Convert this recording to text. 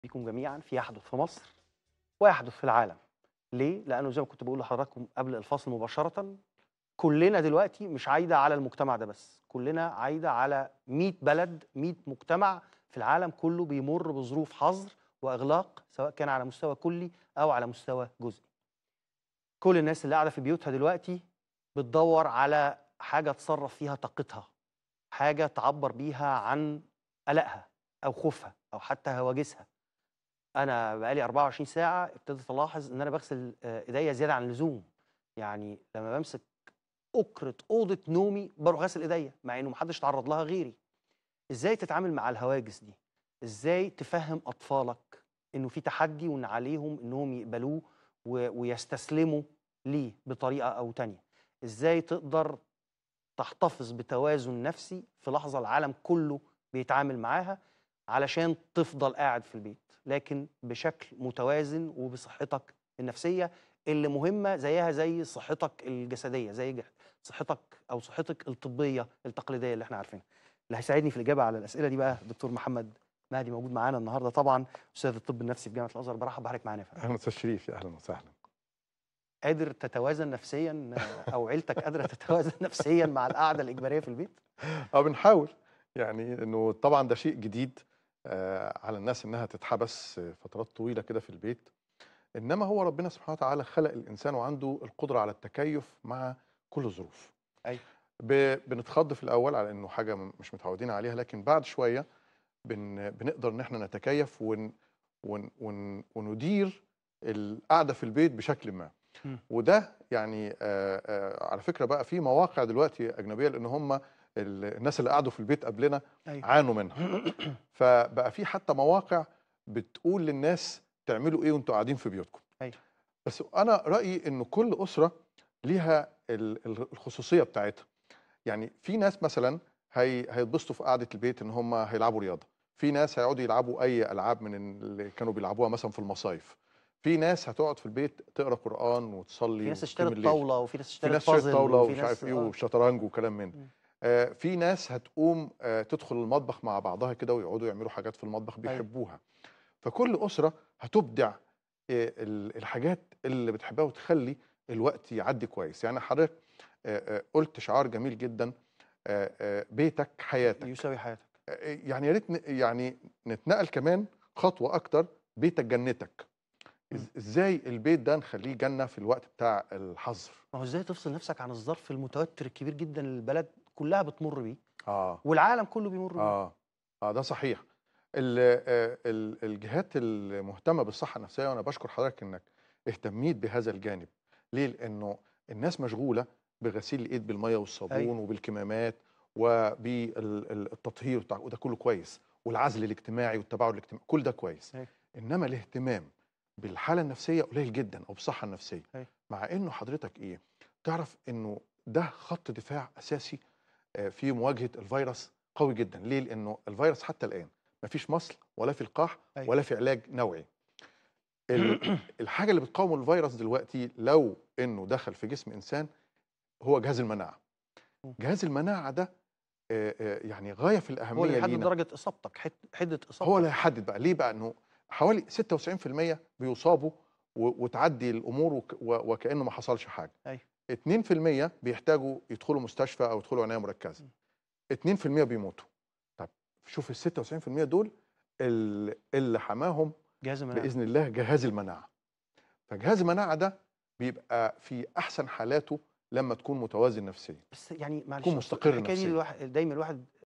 بكم جميعا في يحدث في مصر ويحدث في العالم ليه؟ لأنه زي ما كنت بقول لحضراتكم قبل الفاصل مباشرة كلنا دلوقتي مش عايدة على المجتمع ده بس كلنا عايدة على 100 بلد 100 مجتمع في العالم كله بيمر بظروف حظر وإغلاق سواء كان على مستوى كلي أو على مستوى جزئي كل الناس اللي قاعدة في بيوتها دلوقتي بتدور على حاجة تصرف فيها طاقتها حاجة تعبر بيها عن قلقها أو خوفها أو حتى هواجسها أنا بقالي 24 ساعة ابتديت ألاحظ إن أنا بغسل آه، إيديا زيادة عن اللزوم يعني لما بمسك أكرة أوضة نومي بروح غاسل إيديا مع إنه محدش تعرض لها غيري إزاي تتعامل مع الهواجس دي إزاي تفهم أطفالك إنه في تحدي وإن عليهم إنهم يقبلوه و- ويستسلموا ليه بطريقة أو تانية إزاي تقدر تحتفظ بتوازن نفسي في لحظة العالم كله بيتعامل معاها علشان تفضل قاعد في البيت لكن بشكل متوازن وبصحتك النفسية اللي مهمة زيها زي صحتك الجسدية زي جه- صحتك أو صحتك الطبية التقليدية اللي احنا عارفينها اللي هيساعدني في الإجابة على الأسئلة دي بقى الدكتور محمد مهدي موجود معانا النهاردة طبعا أستاذ الطب النفسي في جامعة الأزهر برحب بحضرتك معانا يا فندم. اهلا استاذ شريف يا اهلا وسهلا قادر تتوازن نفسيا آه، أو عيلتك قادرة تتوازن نفسيا مع القعدة الإجبارية في البيت اه بنحاول يعني انه طبعا ده شيء جديد آه على الناس انها تتحبس آه، فترات طويله كده في البيت انما هو ربنا سبحانه وتعالى خلق الانسان وعنده القدره على التكيف مع كل الظروف أيوة. ب- بنتخض في الاول على انه حاجه م- مش متعودين عليها لكن بعد شويه بن بنقدر ان احنا نتكيف ون ون ون وندير القعده في البيت بشكل ما مم. وده يعني آه آه على فكره بقى في مواقع دلوقتي اجنبيه لان هم ال- الناس اللي قعدوا في البيت قبلنا أيوة. عانوا منها فبقى في حتى مواقع بتقول للناس تعملوا ايه وانتوا قاعدين في بيوتكم أيوة. بس انا رايي انه كل اسره ليها ال- ال- الخصوصيه بتاعتها يعني في ناس مثلا هي هيتبسطوا في قعده البيت ان هم هيلعبوا رياضه في ناس هيقعدوا يلعبوا اي العاب من اللي كانوا بيلعبوها مثلا في المصايف في ناس هتقعد في البيت تقرا قران وتصلي في ناس وتقيم اشترت الليل. طاوله وفي ناس في اشترت ناس شرت بازل طاوله وفي ومش ناس- عارف ايه آه. وشطرنج وكلام من مم. آه في ناس هتقوم آه تدخل المطبخ مع بعضها كده ويقعدوا يعملوا حاجات في المطبخ أيوة. بيحبوها فكل اسره هتبدع آه ال- الحاجات اللي بتحبها وتخلي الوقت يعدي كويس يعني حضرتك آه آه قلت شعار جميل جدا آه آه بيتك حياتك يساوي حياتك آه يعني يا ريت ن- يعني نتنقل كمان خطوه اكتر بيتك جنتك إز- مم. ازاي البيت ده نخليه جنه في الوقت بتاع الحظر ما هو ازاي تفصل نفسك عن الظرف المتوتر الكبير جدا اللي البلد كلها بتمر بيه اه والعالم كله بيمر بيه اه اه ده صحيح ال- آه، ال- الجهات المهتمه بالصحه النفسيه وانا بشكر حضرتك انك اهتميت بهذا الجانب ليه لانه الناس مشغوله بغسيل الايد بالميه والصابون أيوة. وبالكمامات وبالتطهير بتاع وده كله كويس والعزل الاجتماعي والتباعد الاجتماعي كل ده كويس أيوة. انما الاهتمام بالحاله النفسيه قليل جدا او بالصحه النفسيه أيوة. مع انه حضرتك ايه تعرف انه ده خط دفاع اساسي آه، في مواجهه الفيروس قوي جدا ليه لانه الفيروس حتى الان ما فيش مصل ولا في لقاح أيوة. ولا في علاج نوعي ال- الحاجه اللي بتقاوم الفيروس دلوقتي لو انه دخل في جسم انسان هو جهاز المناعه مم. جهاز المناعه ده آه، آه، يعني غايه في هو اللي الاهميه يحدد لينا درجه اصابتك حد- حده اصابتك هو اللي هيحدد بقى ليه بقى انه حوالي 96% بيصابوا و- وتعدي الامور وك- و- وكانه ما حصلش حاجه أيوة. 2% بيحتاجوا يدخلوا مستشفى او يدخلوا عنايه مركزه 2% بيموتوا طب شوف ال 96% دول ال- اللي حماهم جهاز المناعه باذن الله جهاز المناعه فجهاز المناعه ده بيبقى في احسن حالاته لما تكون متوازن نفسيا بس يعني معلش تكون يا مستقر أستاذ، الحكايه دي نفسياً. الواحد دايما الواحد